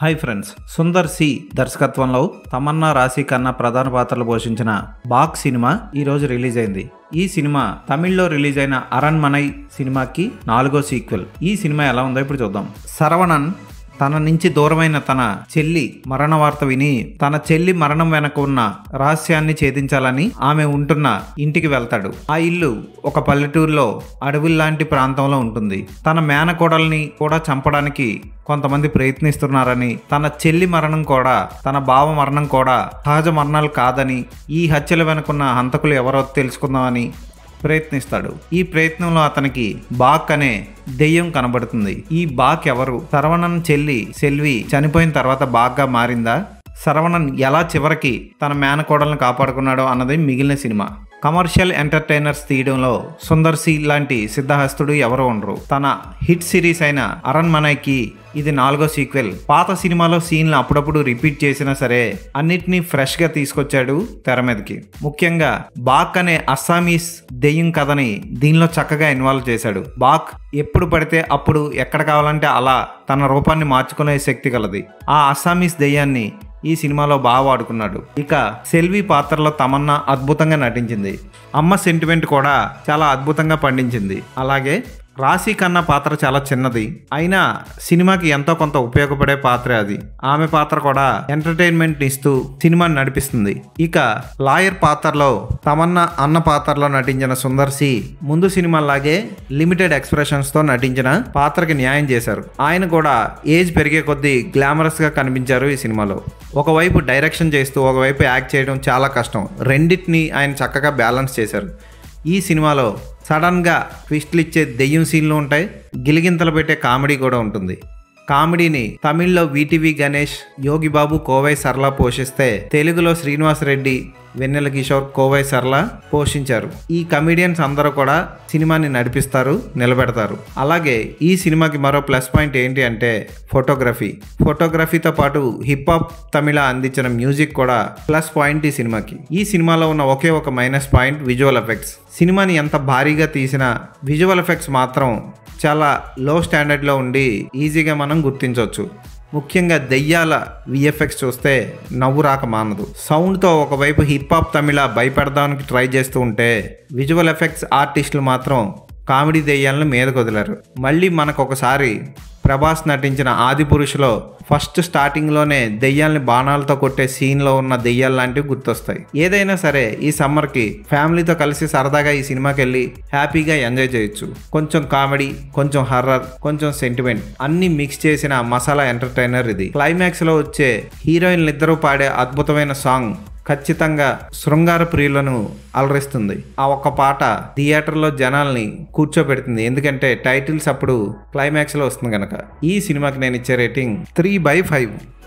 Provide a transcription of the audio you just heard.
hi friends Sundar C దర్శకత్వంలో తమన్నా రాశి కన్నా ప్రధాన పాత్రలు పోషించిన బాక్ సినిమా ఈ రోజు రిలీజ్ అయింది ఈ సినిమా తమిళ్లో రిలీజ్ అయిన అరణ్మనై సినిమాకి నాలుగో సీక్వెల్ ఈ సినిమా ఎలా ఉందో ఇప్పుడు చూద్దాం శరవణన్ తన నుంచి దూరమైన తన చెల్లి మరణ వార్త విని తన చెల్లి మరణం వెనక ఉన్న రహస్యాన్ని ఛేదించాలని ఆమె ఉంటున్న ఇంటికి వెళ్తాడు ఆ ఇల్లు ఒక పల్లెటూరులో అడవుల్లాంటి ప్రాంతంలో ఉంటుంది తన మేనకోడల్ని కూడా చంపడానికి కొంతమంది ప్రయత్నిస్తున్నారని తన చెల్లి మరణం కూడా తన బావ మరణం కూడా సహజ మరణాలు కాదని ఈ హత్యల వెనుకున్న హంతకులు ఎవరో తెలుసుకుందామని ప్రయత్నిస్తాడు ఈ ప్రయత్నంలో అతనికి బాక్ అనే దెయ్యం కనబడుతుంది ఈ బాక్ ఎవరు శరవణన్ చెల్లి సెల్వి చనిపోయిన తర్వాత బాగ్గా మారిందా శరవణన్ ఎలా చివరికి తన మేనకోడలను కాపాడుకున్నాడో అన్నది మిగిలిన సినిమా కమర్షియల్ ఎంటర్టైనర్స్ తీయడంలో సుందర్ సి లాంటి సిద్ధహస్తుడు ఎవరు ఉండరు తన హిట్ సిరీస్ అయిన అరణ్మనైకి ఇది నాలుగో సీక్వెల్ పాత సినిమాలో సీన్లు అప్పుడప్పుడు రిపీట్ చేసినా సరే అన్నిటినీ ఫ్రెష్ గా తీసుకొచ్చాడు తెర మీదకి ముఖ్యంగా బాక్ అనే అస్సామీస్ దెయ్యం కథని దీనిలో చక్కగా ఇన్వాల్వ్ చేశాడు బాక్ ఎప్పుడు పడితే అప్పుడు ఎక్కడ కావాలంటే అలా తన రూపాన్ని మార్చుకునే శక్తి కలది ఆ అస్సామీస్ దెయ్యాన్ని ఈ సినిమాలో బాగా వాడుకున్నాడు ఇక సెల్వి పాత్రలో తమన్నా అద్భుతంగా నటించింది అమ్మ సెంటిమెంట్ కూడా చాలా అద్భుతంగా పండించింది అలాగే రాశి కన్నా పాత్ర చాలా చిన్నది అయినా సినిమాకి ఎంతో కొంత ఉపయోగపడే పాత్ర అది ఆమె పాత్ర కూడా ఎంటర్టైన్మెంట్ ఇస్తూ సినిమాని నడిపిస్తుంది ఇక లాయర్ పాత్రలో తమన్నా అన్న పాత్రలో నటించిన సుందర్ సి ముందు సినిమాలాగే లిమిటెడ్ ఎక్స్ప్రెషన్స్ తో నటించిన పాత్రకి న్యాయం చేశారు ఆయన కూడా ఏజ్ పెరిగే కొద్దీ గ్లామరస్ గా కనిపించారు ఈ సినిమాలో ఒకవైపు డైరెక్షన్ చేస్తూ ఒకవైపు యాక్ట్ చేయడం చాలా కష్టం రెండింటిని ఆయన చక్కగా బ్యాలెన్స్ చేశారు ఈ సినిమాలో సడన్గా ట్విస్ట్లు ఇచ్చే దెయ్యం సీన్లు ఉంటాయి గిలిగింతలు పెట్టే కామెడీ కూడా ఉంటుంది కామెడీని తమిళ్లో వీటీవీ గణేష్ యోగి బాబు కోవై సర్లా పోషిస్తే తెలుగులో శ్రీనివాస్ రెడ్డి వెన్నెల కిషోర్ కోవై సర్లా పోషించారు ఈ కమిడియన్స్ అందరూ కూడా సినిమాని నడిపిస్తారు నిలబెడతారు అలాగే ఈ సినిమాకి మరో ప్లస్ పాయింట్ ఏంటి అంటే ఫోటోగ్రఫీ ఫోటోగ్రఫీతో పాటు హిప్ హాప్ తమిళ అందించిన మ్యూజిక్ కూడా ప్లస్ పాయింట్ ఈ సినిమాకి ఈ సినిమాలో ఉన్న ఒకే ఒక మైనస్ పాయింట్ విజువల్ ఎఫెక్ట్స్ సినిమాని ఎంత భారీగా తీసినా విజువల్ ఎఫెక్ట్స్ మాత్రం చాలా లో స్టాండర్డ్లో ఉండి ఈజీగా మనం గుర్తించవచ్చు ముఖ్యంగా దెయ్యాల విఎఫ్ఎక్స్ చూస్తే నవ్వు రాక మానదు సౌండ్తో ఒకవైపు హిప్ హాప్ తమిళ భయపెడదానికి ట్రై చేస్తూ ఉంటే విజువల్ ఎఫెక్ట్స్ ఆర్టిస్టులు మాత్రం కామెడీ దెయ్యాలను మీదకు వదిలారు మళ్ళీ మనకు ఒకసారి ప్రభాస్ నటించిన ఆది పురుషులో ఫస్ట్ స్టార్టింగ్లోనే దెయ్యాల్ని బాణాలతో కొట్టే సీన్లో ఉన్న దెయ్యాలు లాంటివి గుర్తొస్తాయి ఏదైనా సరే ఈ సమ్మర్కి ఫ్యామిలీతో కలిసి సరదాగా ఈ సినిమాకి వెళ్ళి హ్యాపీగా ఎంజాయ్ చేయొచ్చు కొంచెం కామెడీ కొంచెం హర్రర్ కొంచెం సెంటిమెంట్ అన్ని మిక్స్ చేసిన మసాలా ఎంటర్టైనర్ ఇది క్లైమాక్స్లో వచ్చే హీరోయిన్లు ఇద్దరూ పాడే అద్భుతమైన సాంగ్ ఖచ్చితంగా శృంగార ప్రియులను అలరిస్తుంది ఆ ఒక్క పాట థియేటర్లో జనాల్ని కూర్చోబెడుతుంది ఎందుకంటే టైటిల్స్ అప్పుడు క్లైమాక్స్లో వస్తుంది కనుక ఈ సినిమాకి నేను ఇచ్చే రేటింగ్ త్రీ బై ఫైవ్